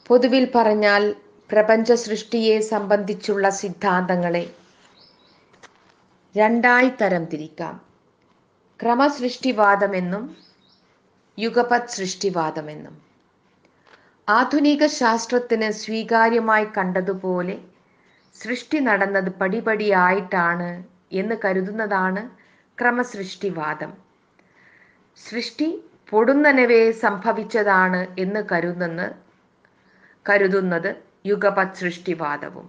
പൊതുവിൽ പറഞ്ഞാൽ പ്രപഞ്ച സൃഷ്ടിയെ സംബന്ധിച്ചുള്ള സിദ്ധാന്തങ്ങളെ രണ്ടായി തരം തിരിക്കാം ക്രമസൃഷ്ടിവാദമെന്നും യുഗപത് സൃഷ്ടിവാദമെന്നും ആധുനിക ശാസ്ത്രത്തിന് സ്വീകാര്യമായി കണ്ടതുപോലെ സൃഷ്ടി നടന്നത് പടിപടിയായിട്ടാണ് എന്ന് കരുതുന്നതാണ് ക്രമസൃഷ്ടിവാദം സൃഷ്ടി പൊടുന്നനവേ സംഭവിച്ചതാണ് എന്ന് കരുതുന്ന കരുതുന്നത് യുഗപത് സൃഷ്ടിവാദവും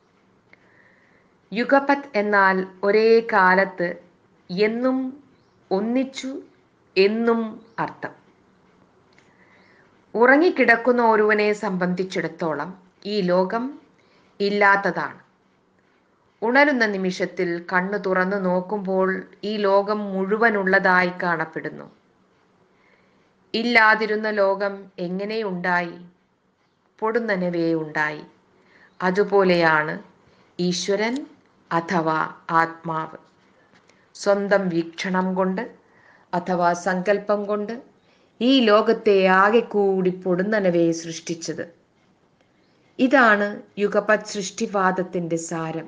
യുഗപത് എന്നാൽ ഒരേ കാലത്ത് എന്നും ഒന്നിച്ചു എന്നും അർത്ഥം ഉറങ്ങിക്കിടക്കുന്ന ഒരുവനെ സംബന്ധിച്ചിടത്തോളം ഈ ലോകം ഇല്ലാത്തതാണ് ഉണരുന്ന നിമിഷത്തിൽ കണ്ണു തുറന്നു നോക്കുമ്പോൾ ഈ ലോകം മുഴുവനുള്ളതായി കാണപ്പെടുന്നു ഇല്ലാതിരുന്ന ലോകം എങ്ങനെയുണ്ടായി പൊടുന്നനവേ ഉണ്ടായി അതുപോലെയാണ് ഈശ്വരൻ അഥവാ ആത്മാവ് സ്വന്തം വീക്ഷണം കൊണ്ട് അഥവാ സങ്കല്പം കൊണ്ട് ഈ ലോകത്തെ ആകെ കൂടി പൊടുന്നനവേ സൃഷ്ടിച്ചത് ഇതാണ് യുഗപത് സൃഷ്ടിവാദത്തിന്റെ സാരം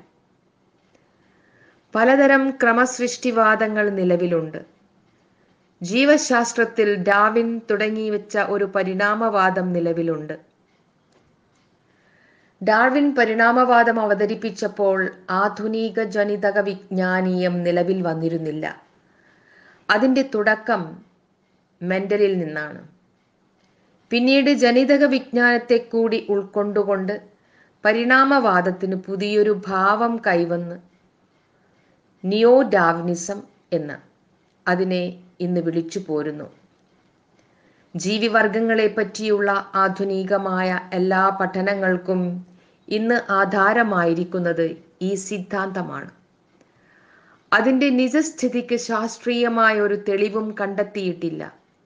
പലതരം ക്രമസൃഷ്ടിവാദങ്ങൾ നിലവിലുണ്ട് ജീവശാസ്ത്രത്തിൽ ഡാവിൻ തുടങ്ങി വെച്ച ഒരു പരിണാമവാദം നിലവിലുണ്ട് ഡാർവിൻ പരിണാമവാദം അവതരിപ്പിച്ചപ്പോൾ ആധുനിക ജനിതക വിജ്ഞാനീയം നിലവിൽ വന്നിരുന്നില്ല അതിന്റെ തുടക്കം മെന്റലിൽ നിന്നാണ് പിന്നീട് ജനിതക വിജ്ഞാനത്തെ കൂടി ഉൾക്കൊണ്ടുകൊണ്ട് പരിണാമവാദത്തിന് പുതിയൊരു ഭാവം കൈവന്ന് നിയോ ഡാവിനിസം എന്ന് അതിനെ ഇന്ന് വിളിച്ചു പോരുന്നു ജീവിവർഗങ്ങളെ പറ്റിയുള്ള ആധുനികമായ എല്ലാ പഠനങ്ങൾക്കും ഇന്ന് ആധാരമായിരിക്കുന്നത് ഈ സിദ്ധാന്തമാണ് അതിന്റെ നിജസ്ഥിതിക്ക് ശാസ്ത്രീയമായ ഒരു തെളിവും കണ്ടെത്തിയിട്ടില്ല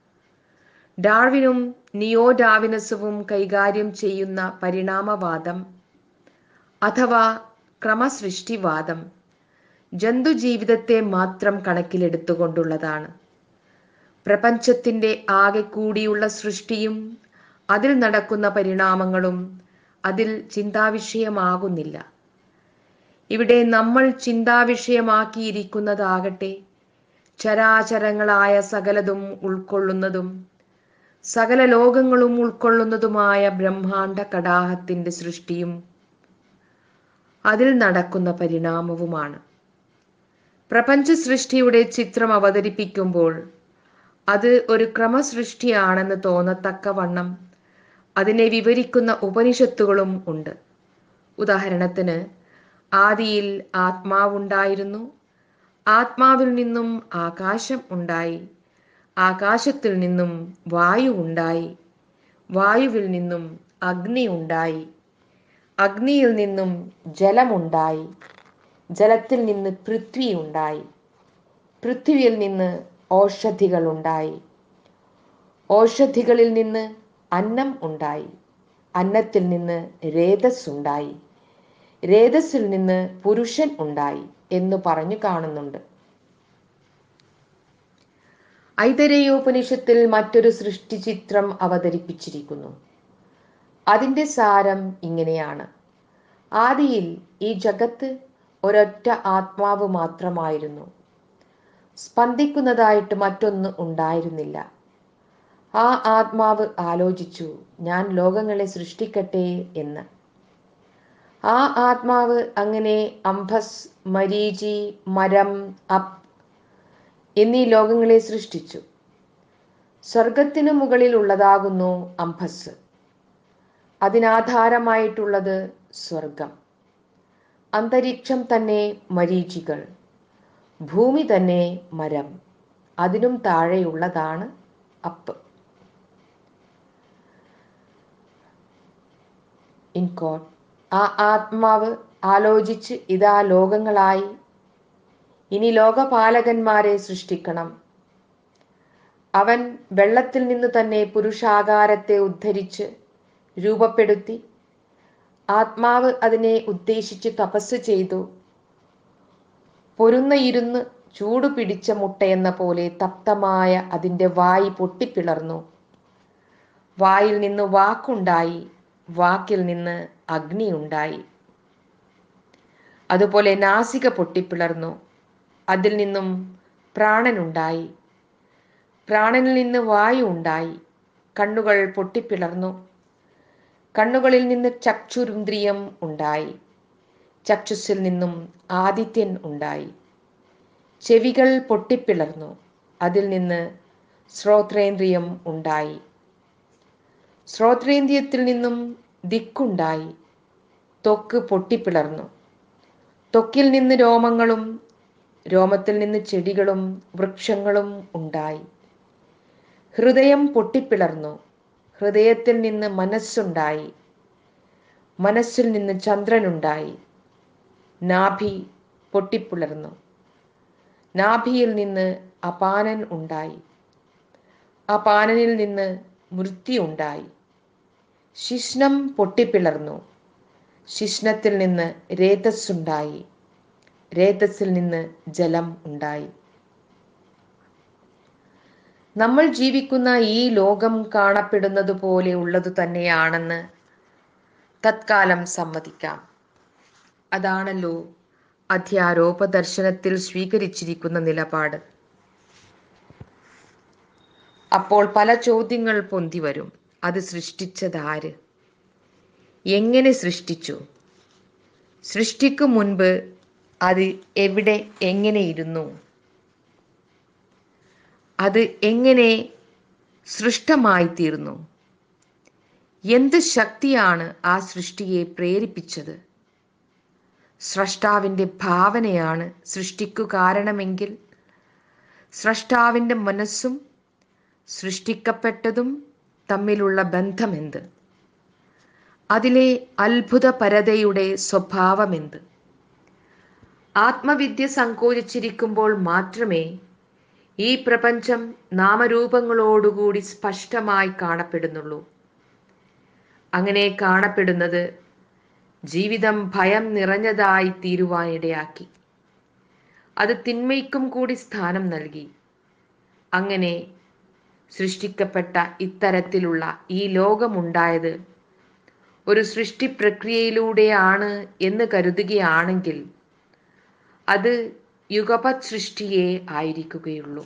ഡാർവിനും നിയോ ഡാവിനസവും കൈകാര്യം ചെയ്യുന്ന പരിണാമവാദം അഥവാ ക്രമസൃഷ്ടിവാദം ജന്തുജീവിതത്തെ മാത്രം കണക്കിലെടുത്തുകൊണ്ടുള്ളതാണ് പ്രപഞ്ചത്തിന്റെ ആകെ കൂടിയുള്ള സൃഷ്ടിയും അതിൽ നടക്കുന്ന പരിണാമങ്ങളും അതിൽ ചിന്താവിഷയമാകുന്നില്ല ഇവിടെ നമ്മൾ ചിന്താവിഷയമാക്കിയിരിക്കുന്നതാകട്ടെ ചരാചരങ്ങളായ സകലതും ഉൾക്കൊള്ളുന്നതും സകല ലോകങ്ങളും ഉൾക്കൊള്ളുന്നതുമായ ബ്രഹ്മാണ്ട കടാഹത്തിന്റെ സൃഷ്ടിയും അതിൽ നടക്കുന്ന പരിണാമവുമാണ് പ്രപഞ്ച സൃഷ്ടിയുടെ ചിത്രം അവതരിപ്പിക്കുമ്പോൾ അത് ഒരു ക്രമസൃഷ്ടിയാണെന്ന് തോന്നത്തക്കവണ്ണം അതിനെ വിവരിക്കുന്ന ഉപനിഷത്തുകളും ഉണ്ട് ഉദാഹരണത്തിന് ആദിയിൽ ആത്മാവുണ്ടായിരുന്നു ആത്മാവിൽ നിന്നും ആകാശം ഉണ്ടായി ആകാശത്തിൽ നിന്നും വായു ഉണ്ടായി വായുവിൽ നിന്നും അഗ്നി ഉണ്ടായി അഗ്നിയിൽ നിന്നും ജലമുണ്ടായി ജലത്തിൽ നിന്ന് പൃഥ്വി ഉണ്ടായി പൃഥ്വിയിൽ നിന്ന് ഔഷധികൾ ഉണ്ടായി ഔഷധികളിൽ നിന്ന് അന്നം ഉണ്ടായി അന്നത്തിൽ നിന്ന് രേതസ് ഉണ്ടായി രേതസിൽ നിന്ന് പുരുഷൻ ഉണ്ടായി എന്ന് പറഞ്ഞു കാണുന്നുണ്ട് ഐതരയോപനിഷത്തിൽ മറ്റൊരു സൃഷ്ടി ചിത്രം അവതരിപ്പിച്ചിരിക്കുന്നു അതിന്റെ സാരം ഇങ്ങനെയാണ് ആദിയിൽ ഈ ജഗത്ത് ഒരൊറ്റ ആത്മാവ് മാത്രമായിരുന്നു സ്പന്ദിക്കുന്നതായിട്ട് മറ്റൊന്ന് ഉണ്ടായിരുന്നില്ല ആ ആത്മാവ് ആലോചിച്ചു ഞാൻ ലോകങ്ങളെ സൃഷ്ടിക്കട്ടെ എന്ന് ആ ആത്മാവ് അങ്ങനെ അംഭസ് മരീചി മരം അപ് എന്നീ ലോകങ്ങളെ സൃഷ്ടിച്ചു സ്വർഗത്തിനു മുകളിൽ ഉള്ളതാകുന്നു അംഭസ് അതിനാധാരമായിട്ടുള്ളത് സ്വർഗം അന്തരീക്ഷം തന്നെ മരീചികൾ ഭൂമി തന്നെ മരം അതിനും താഴെയുള്ളതാണ് അപ്പ് ഇൻകോട്ട് ആ ആത്മാവ് ആലോചിച്ച് ഇതാ ലോകങ്ങളായി ഇനി ലോകപാലകന്മാരെ സൃഷ്ടിക്കണം അവൻ വെള്ളത്തിൽ നിന്ന് തന്നെ പുരുഷാകാരത്തെ ഉദ്ധരിച്ച് രൂപപ്പെടുത്തി ആത്മാവ് അതിനെ ഉദ്ദേശിച്ച് തപസ് ചെയ്തു പൊരുന്ന ഇരുന്ന് ചൂട് പിടിച്ച മുട്ടയെന്ന പോലെ തപ്തമായ അതിൻ്റെ വായി പൊട്ടിപ്പിളർന്നു വായിൽ നിന്ന് വാക്കുണ്ടായി വാക്കിൽ നിന്ന് അഗ്നി ഉണ്ടായി അതുപോലെ നാസിക പൊട്ടിപ്പിളർന്നു അതിൽ നിന്നും പ്രാണനുണ്ടായി പ്രാണനിൽ നിന്ന് വായു ഉണ്ടായി കണ്ണുകൾ പൊട്ടിപ്പിളർന്നു കണ്ണുകളിൽ നിന്ന് ചക്ഷുരുന്ദ്രിയം ഉണ്ടായി ചക്ഷുസിൽ നിന്നും ആദിത്യൻ ഉണ്ടായി ചെവികൾ പൊട്ടിപ്പിളർന്നു അതിൽ നിന്ന് ശ്രോത്രേന്ദ്രിയം ഉണ്ടായി ശ്രോത്രേന്ദ്രിയത്തിൽ നിന്നും ദിക്കുണ്ടായി ത്വക്ക് പൊട്ടിപ്പിളർന്നു ത്വക്കിൽ നിന്ന് രോമങ്ങളും രോമത്തിൽ നിന്ന് ചെടികളും വൃക്ഷങ്ങളും ഉണ്ടായി ഹൃദയം പൊട്ടിപ്പിളർന്നു ഹൃദയത്തിൽ നിന്ന് മനസ്സുണ്ടായി മനസ്സിൽ നിന്ന് ചന്ദ്രനുണ്ടായി നാഭി പൊട്ടിപ്പിളർന്നു നാഭിയിൽ നിന്ന് അപാനൻ ഉണ്ടായി അപാനനിൽ നിന്ന് മൃത്യു ഉണ്ടായി ശിഷ്ണം പൊട്ടിപ്പിളർന്നു ശിഷ്ണത്തിൽ നിന്ന് രേതസ്സുണ്ടായി രേതസ്സിൽ നിന്ന് ജലം ഉണ്ടായി നമ്മൾ ജീവിക്കുന്ന ഈ ലോകം കാണപ്പെടുന്നത് പോലെ ഉള്ളത് തന്നെയാണെന്ന് തത്കാലം സമ്മതിക്കാം അതാണല്ലോ അധ്യാരോപ ദർശനത്തിൽ സ്വീകരിച്ചിരിക്കുന്ന നിലപാട് അപ്പോൾ പല ചോദ്യങ്ങൾ പൊന്തി വരും അത് സൃഷ്ടിച്ചതാര് എങ്ങനെ സൃഷ്ടിച്ചു സൃഷ്ടിക്കു മുൻപ് അത് എവിടെ എങ്ങനെ ഇരുന്നു അത് എങ്ങനെ സൃഷ്ടമായി തീർന്നു എന്ത് ശക്തിയാണ് ആ സൃഷ്ടിയെ പ്രേരിപ്പിച്ചത് സ്രഷ്ടാവിൻ്റെ ഭാവനയാണ് സൃഷ്ടിക്കു കാരണമെങ്കിൽ സ്രഷ്ടാവിൻ്റെ മനസ്സും സൃഷ്ടിക്കപ്പെട്ടതും തമ്മിലുള്ള ബന്ധമെന്ത് അതിലെ അത്ഭുതപരതയുടെ സ്വഭാവമെന്ത് ആത്മവിദ്യ സങ്കോചിച്ചിരിക്കുമ്പോൾ മാത്രമേ ഈ പ്രപഞ്ചം നാമരൂപങ്ങളോടുകൂടി സ്പഷ്ടമായി കാണപ്പെടുന്നുള്ളൂ അങ്ങനെ കാണപ്പെടുന്നത് ജീവിതം ഭയം നിറഞ്ഞതായി തീരുവാനിടയാക്കി അത് തിന്മയ്ക്കും കൂടി സ്ഥാനം നൽകി അങ്ങനെ സൃഷ്ടിക്കപ്പെട്ട ഇത്തരത്തിലുള്ള ഈ ലോകമുണ്ടായത് ഒരു സൃഷ്ടി പ്രക്രിയയിലൂടെയാണ് എന്ന് കരുതുകയാണെങ്കിൽ അത് യുഗപത് സൃഷ്ടിയെ ആയിരിക്കുകയുള്ളൂ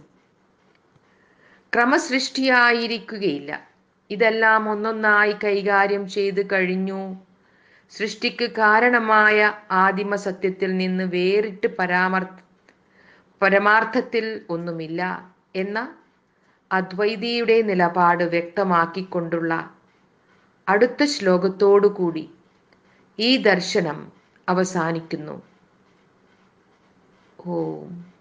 ക്രമസൃഷ്ടിയായിരിക്കുകയില്ല ഇതെല്ലാം ഒന്നൊന്നായി കൈകാര്യം ചെയ്ത് കഴിഞ്ഞു സൃഷ്ടിക്ക് കാരണമായ ആദിമ സത്യത്തിൽ നിന്ന് വേറിട്ട് പരാമർ പരമാർത്ഥത്തിൽ ഒന്നുമില്ല എന്ന അദ്വൈതിയുടെ നിലപാട് വ്യക്തമാക്കിക്കൊണ്ടുള്ള അടുത്ത ശ്ലോകത്തോടുകൂടി ഈ ദർശനം അവസാനിക്കുന്നു ഓം